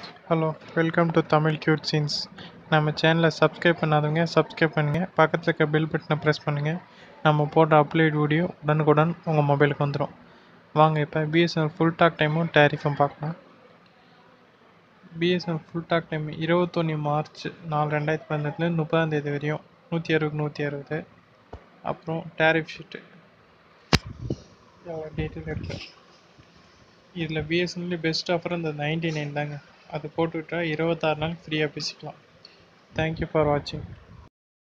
hello welcome to Tamil cute scenes நம்ம சேனலை subscribe பண்ணாதவங்க சப்ஸ்கிரைப் பண்ணுங்கள் பக்கத்தில் இருக்க பெல் பட்டனை ப்ரெஸ் பண்ணுங்கள் நம்ம போடுற அப்லோட் வீடியோ உடனுக்குடன் உங்கள் மொபைலுக்கு வந்துடும் வாங்க இப்போ பிஎஸ்என்எல் ஃபுல் டாக் டைமும் டேரிஃபும் பார்க்கலாம் பிஎஸ்என்எல் ஃபுல் டாக் டைம் இருபத்தொன்று மார்ச் நாலு ரெண்டாயிரத்தி பதினெட்டுலேருந்து முப்பதாம் தேதி வரையும் நூற்றி அறுபது நூற்றி அறுபது அப்புறம் டேரிஃப் ஷீட்டு எவ்வளோ டீட்டெயில் இருக்குது இதில் பிஎஸ்என்எல்லே பெஸ்ட் ஆஃபர் இந்த நைன்டி நைன் தாங்க அது போட்டுக்கிட்டா இருபத்தாறு நாள் ஃப்ரீயாக பேசிக்கலாம் தேங்க்யூ ஃபார் வாட்சிங்